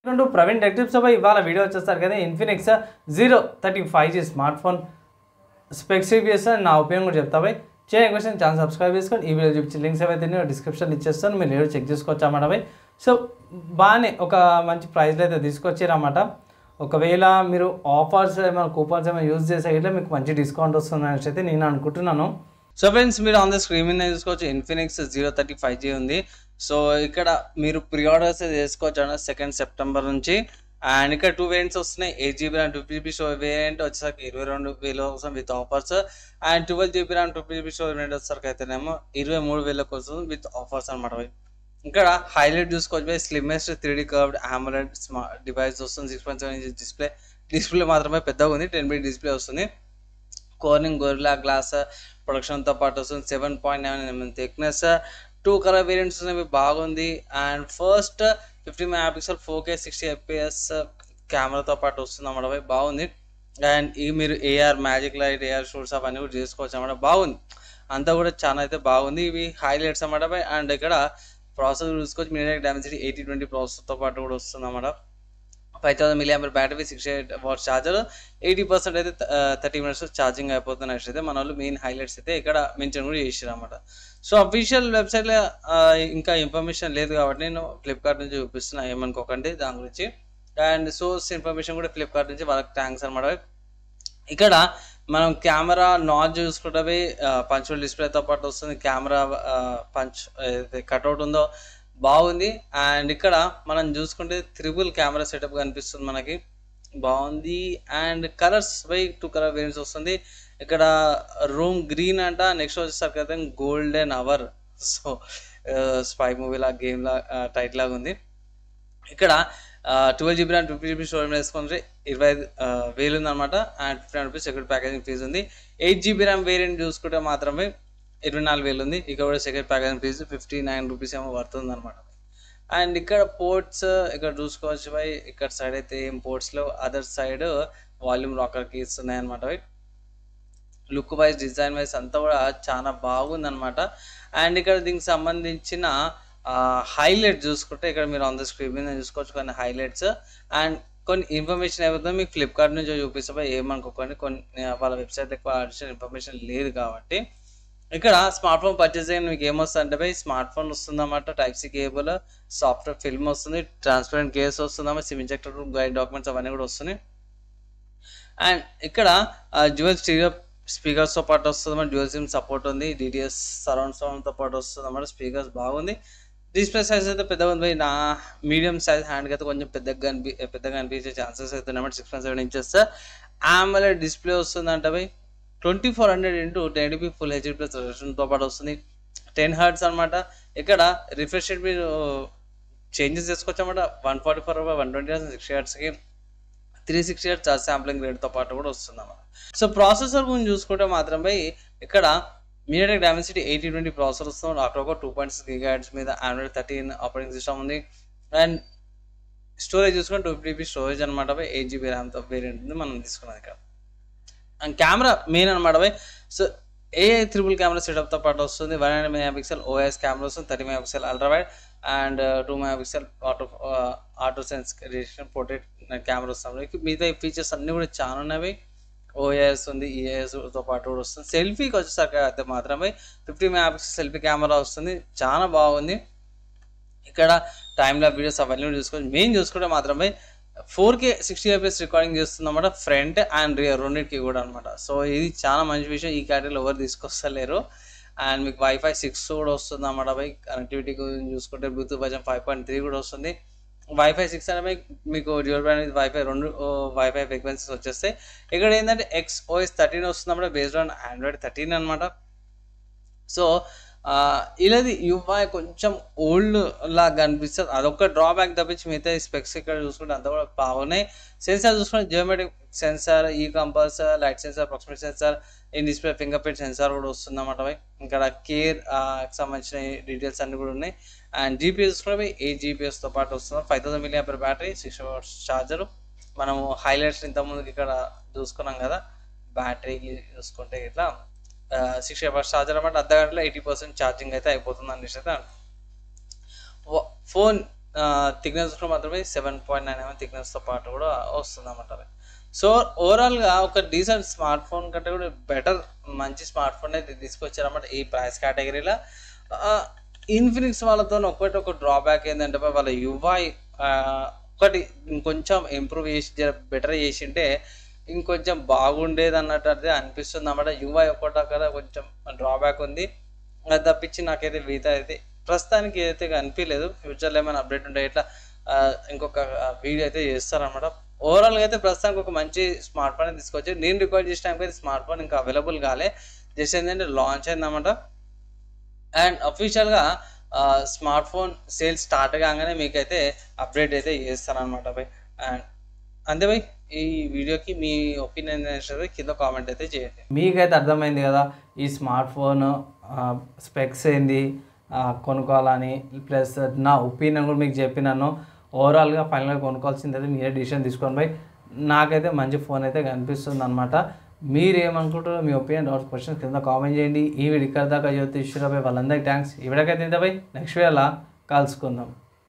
to Praveen టెక్టివ్ సభ ఇవాళ video వచ్చేస్తారు కదా Infinix zero thirty five G smart phone specifications నా ఉపయోగం కూడా చెప్తా పోయి చేయ క్వశ్చన్ ఛానల్ సబ్స్క్రైబ్ చేసుకొని ఈ వీడియో చూపించి లింక్స్ ఏవైతే ఉన్నాయో డిస్క్రిప్షన్ ఇచ్చేస్తాను మీరు ఏదో చెక్ చేసుకోవచ్చు అన్నమాట పోయి సో బాగానే ఒక మంచి ప్రైస్లో అయితే తీసుకొచ్చారన్నమాట ఒకవేళ మీరు ఆఫర్స్ ఏమైనా కూపన్స్ ఏమైనా యూజ్ చేసే ఇట్లా మీకు మంచి డిస్కౌంట్ వస్తుంది అనేసి అయితే నేను అనుకుంటున్నాను సో ఫ్రెండ్స్ మీరు ఆన్ ద స్క్రీన్ మీద చూసుకోవచ్చు Infinix zero thirty five G ఉంది సో ఇక్కడ మీరు ప్రీ ఆర్డర్స్ చేసుకోవచ్చు అన్న సెకండ్ సెప్టెంబర్ నుంచి అండ్ ఇక్కడ టూ వేరియంట్స్ వస్తున్నాయి eight GB RAM two GB store variant వచ్చేసరికి ఇరవై రెండు వేల కోసం with offers and twelve GB RAM two GB store variant వచ్చేసరికి అయితేనేమో ఇరవై మూడు వేల కోసం విత్ ఆఫర్స్ అనమాట ఇక్కడ హైలైట్ చూసుకోవచ్చు slimmest three D curved AMOLED smart device వస్తుంది six point seven inch display display మాత్రమే పెద్దగా ఉంది టెన్ బీ డిస్ప్లే వస్తుంది కార్నింగ్ గొరిలా గ్లాస్ ప్రొడక్షన్తో పాటు వస్తుంది seven point nine mm thickness two colour variants ఉన్నవి బాగుంది and first fifty mega pixel four K sixty FPS కెమెరాతో పాటు వస్తుంది అన్నమాట బాగుంది అండ్ ఈ మీరు AR magic light AR shoots అవన్నీ కూడా చేసుకోవచ్చు అన్నమాట బాగుంది అంతా కూడా చాలా అయితే బాగుంది ఇవి హైలైట్స్ అన్నమాట అండ్ ఇక్కడ ప్రాసెసర్ చూసుకోవచ్చు మీడియా డామెసిటీ ఎయిటీ ట్వంటీ ప్రాసెసర్తో పాటు కూడా వస్తుంది అన్నమాట five thousand milliampere battery sixty eight watt charger eighty percent అయితే థర్టీ మినిట్స్ ఛార్జింగ్ అయిపోతున్న అయితే మన వాళ్ళు మెయిన్ హైలైట్స్ అయితే ఇక్కడ మెన్షన్ కూడా చేసారు అనమాట సో అఫీషియల్ వెబ్సైట్లో ఇంకా ఇన్ఫర్మేషన్ లేదు కాబట్టి నేను ఫ్లిప్కార్ట్ నుంచి చూపిస్తున్నా ఏమనుకోకండి దాని గురించి అండ్ సోర్స్ ఇన్ఫర్మేషన్ కూడా ఫ్లిప్కార్ట్ నుంచి వాళ్ళకి థ్యాంక్స్ అనమాట ఇక్కడ మనం కెమెరా నాట్ చూసుకుంటే పంచువల్ డిస్ప్లేతో పాటు వస్తుంది కెమెరా పంచ్ ఏదైతే కట్అవుట్ ఉందో బాగుంది అండ్ ఇక్కడ మనం చూసుకుంటే త్రిబుల్ కెమెరా సెటప్ కనిపిస్తుంది మనకి బాగుంది and colours by two colour variants వస్తుంది ఇక్కడ రూమ్ గ్రీన్ అంట నెక్స్ట్ వచ్చేసరికి అయితే golden hour so spy movie లా గేమ్ లా టైట్ లాగా ఉంది ఇక్కడ twelve GB RAM fifty GB storage వేసుకుంటే ఇరవై ఐదు వేలు ఉందన్నమాట and fifty rupees security packaging fee ఉంది ఎయిట్ జీబీ ర్యామ్ వేరియంట్ చూసుకుంటే మాత్రమే ఇరవై నాలుగు వేలు ఉంది ఇక్కడ కూడా second packaging fee fifty nine rupees ఏమో పడుతుంది అనమాట అండ్ ఇక్కడ పోర్ట్స్ ఇక్కడ చూసుకోవచ్చు బై ఇక్కడ సైడ్ అయితే ఏం పోర్ట్స్లో అదర్ సైడ్ వాల్యూమ్ లాకర్కి ఇస్తున్నాయి అనమాట లుక్ వైజ్ డిజైన్ వైజ్ అంతా కూడా చాలా బాగుంది అనమాట అండ్ ఇక్కడ దీనికి సంబంధించిన హైలైట్ చూసుకుంటే ఇక్కడ మీరు ఆన్ ద స్క్రీన్ మీద చూసుకోవచ్చు కొన్ని హైలైట్స్ అండ్ కొన్ని ఇన్ఫర్మేషన్ ఏమవుతుందో మీకు ఫ్లిప్కార్ట్ నుంచి చూపిస్తే ఏమనుకోకండి కొన్ని వాళ్ళ వెబ్సైట్ ఎక్కువ అడిషనల్ ఇన్ఫర్మేషన్ లేదు కాబట్టి ఇక్కడ స్మార్ట్ ఫోన్ పర్చేస్ అయిన మీకు ఏమొస్తుంది అంటే బై స్మార్ట్ ఫోన్ వస్తుందన్నమాట type C cable software film వస్తుంది ట్రాన్స్పరెంట్ కేస్ వస్తుందన్నమాట సిమ్ ఇంజెక్టర్ గైడ్ డాక్యుమెంట్స్ అవన్నీ కూడా వస్తున్నాయి అండ్ ఇక్కడ జ్యువెల్ స్టీరియో స్పీకర్స్తో పాటు వస్తుంది మన డ్యూయల్ సిమ్ సపోర్ట్ ఉంది డిటిఎస్ సరౌండ్ సౌండ్తో పాటు వస్తుంది అన్నమాట స్పీకర్స్ బాగుంది డిస్ప్లే సైజ్ అయితే పెద్దగా ఉంది నా మీడియం సైజ్ హ్యాండ్కి అయితే కొంచెం పెద్దగా కనిపి పెద్దగా కనిపించే ఛాన్సెస్ అయితే అన్నమాట six point seven inches AMOLED display వస్తుందంట by twenty four hundred into ten DP full HD plus రెజల్యూషన్తో పాటు వస్తుంది టెన్ హర్ట్స్ అనమాట ఇక్కడ రిఫ్రెష్ రేట్ మీరు చేంజెస్ చేసుకోవచ్చు అనమాట one forty four one twenty sixty హర్ట్స్కి three sixty hertz charge sampling రేట్తో పాటు కూడా వస్తుంది అన్నమాట సో ప్రాసెసర్ గురించి చూసుకుంటే మాత్రం పోయి ఇక్కడ MediaTek Dimensity eighty twenty processor వస్తుంది అక్కడ ఒక టూ పాయింట్ సిక్స్ గిగాడ్స్ మీద ఆండ్రాయిడ్ థర్టీన్ ఆపరేటింగ్ సిస్టమ్ ఉంది అండ్ స్టోరేజ్ చూసుకుంటే టూ జీబీ స్టోరేజ్ అనమాట పోయి ఎయిట్ జీబీ ర్యామ్తో వేరియంట్ ఉంది మనం తీసుకున్నది ఇక్కడ అండ్ కెమెరా మెయిన్ అనమాట పోయి సో ఏఐ త్రిబుల్ కెమెరా సెటప్తో పాటు వస్తుంది one hundred mega pixel OS camera వస్తుంది thirty mega pixel ultra wide and two mega pixel auto auto sense registration portrait camera వస్తుంది మిగతా ఫీచర్స్ అన్నీ కూడా చాలా ఉన్నవి ఓఎస్ ఉంది ఈఏఎస్తో పాటు కూడా వస్తుంది సెల్ఫీకి వచ్చేసరికి అయితే మాత్రమే fifty mega pixel selfie camera వస్తుంది చాలా బాగుంది ఇక్కడ టైంలో వీడియోస్ అవన్నీ చూసుకోవచ్చు మెయిన్ చూసుకుంటే మాత్రమే four K sixty FS recording చేస్తుందన్నమాట ఫ్రంట్ అండ్ రియర్ రెండింటికి కూడా అనమాట సో ఇది చాలా మంచి విషయం ఈ కేటగిరీలో ఎవరు తీసుకొస్తలేరు అండ్ మీకు వైఫై సిక్స్ కూడా వస్తుంది అన్నమాట బై కనెక్టివిటీ గురించి చూసుకుంటే Bluetooth version five point three కూడా వస్తుంది వైఫై సిక్స్ అంటే మీకు డ్యూర్ బ్యాండ్ వైఫై రెండు వైఫై ఫ్రీక్వెన్సీస్ వచ్చేస్తాయి ఇక్కడ ఏంటంటే ఎక్స్ ఓఎస్ థర్టీన్ వస్తుంది అన్నమాట బేస్డ్ ఆన్ ఆండ్రాయిడ్ థర్టీన్ అనమాట సో ఇలాది యూఐ కొంచెం ఓల్డ్ లాగా కనిపిస్తుంది అదొక డ్రాబ్యాక్ తప్పించి మిగతా స్పెక్స్ ఇక్కడ చూసుకుంటే అంతా కూడా బాగున్నాయి సెన్సార్ చూసుకుంటే జియోమెట్రిక్ సెన్సార్ ఈ compass light sensor proximity sensor ఈ డిస్ప్లే ఫింగర్ ప్రింట్ సెన్సార్ కూడా వస్తుంది అన్నమాట ఇక్కడ కేర్ సంబంధించిన డీటెయిల్స్ అన్ని కూడా ఉన్నాయి అండ్ జీపీఎస్ చూసుకుంటే ఎయిట్ జీపీఎస్తో పాటు వస్తుంది five thousand million per battery six hours charger మనము హైలైట్స్ ఇంతకుముందుకు ఇక్కడ చూసుకున్నాం కదా బ్యాటరీకి చూసుకుంటే ఇట్లా సిక్స్టీ అవర్స్ ఛార్జర్ అనమాట అర్ధ గంటలో ఎయిటీ పర్సెంట్ ఛార్జింగ్ అయితే అయిపోతుంది అనేసి అయితే ఫోన్ థిక్నెస్లో మాత్రమే సెవెన్ పాయింట్ నైన్ ఎంఎం థిక్నెస్తో పాటు కూడా వస్తుంది అన్నమాట సో ఓవరాల్గా ఒక డీసెంట్ స్మార్ట్ ఫోన్ కంటే కూడా బెటర్ మంచి స్మార్ట్ ఫోన్ అయితే తీసుకొచ్చారన్నమాట ఈ ప్రైస్ కేటగిరీలో ఇన్ఫినిక్స్ వాళ్ళతో ఒకటి ఒక డ్రాబ్యాక్ ఏంటంటే వాళ్ళ యువై ఒకటి ఇంకొంచెం ఇంప్రూవ్ చేసి బెటర్ చేసింటే ఇంకొంచెం బాగుండేది అన్నట్టు అయితే అనిపిస్తుంది అన్నమాట యువై ఒకటి కదా కొంచెం డ్రాబ్యాక్ ఉంది అది తప్పించి నాకైతే మిగతా అయితే ప్రస్తుతానికి ఏదైతే అనిపించలేదు ఫ్యూచర్లో ఏమైనా అప్డేట్ ఉంటే ఇట్లా ఆ, ఇంకొక వీడియో అయితే చేస్తారనమాట ఓవరాల్గా అయితే ప్రస్తుతానికి ఒక మంచి స్మార్ట్ ఫోన్ తీసుకొచ్చి నేను రికార్డ్ చేసిన టైంకి అయితే స్మార్ట్ ఫోన్ ఇంకా అవైలబుల్ కాలే జస్ట్ ఏంటంటే లాంచ్ అయిందన్నమాట అండ్ అఫీషియల్గా స్మార్ట్ ఫోన్ సేల్స్ స్టార్ట్ కాగానే మీకైతే అప్డేట్ అయితే చేస్తానమాట బై అండ్ అంతే బై ఈ వీడియోకి మీ ఒపీనియన్ అనేది కింద కామెంట్ అయితే చేయండి మీకైతే అర్థమైంది కదా ఈ స్మార్ట్ ఫోన్ స్పెక్స్ ఏంది ఆ, కొనుక్కోవాలని ప్లస్ నా ఒపీనియన్ కూడా మీకు చెప్పినాను ఓవరాల్గా ఫైనల్గా కొనుక్కోవాల్సింది అయితే మీరే డిసిషన్ తీసుకోండి బై నాకైతే మంచి ఫోన్ అయితే కనిపిస్తుంది అనమాట మీరు ఏమనుకుంటారో మీ ఒపీనియన్ డౌట్స్ క్వశ్చన్స్ కింద కామెంట్ చేయండి ఈ వీడియో ఇక్కడ దాకా జ్యోతి ఇష్యూరాబాయ్ వాళ్ళందరికీ థ్యాంక్స్ ఈ వీడియోకైతే ఇంత బై నెక్స్ట్ వీడియోలా కలుసుకుందాం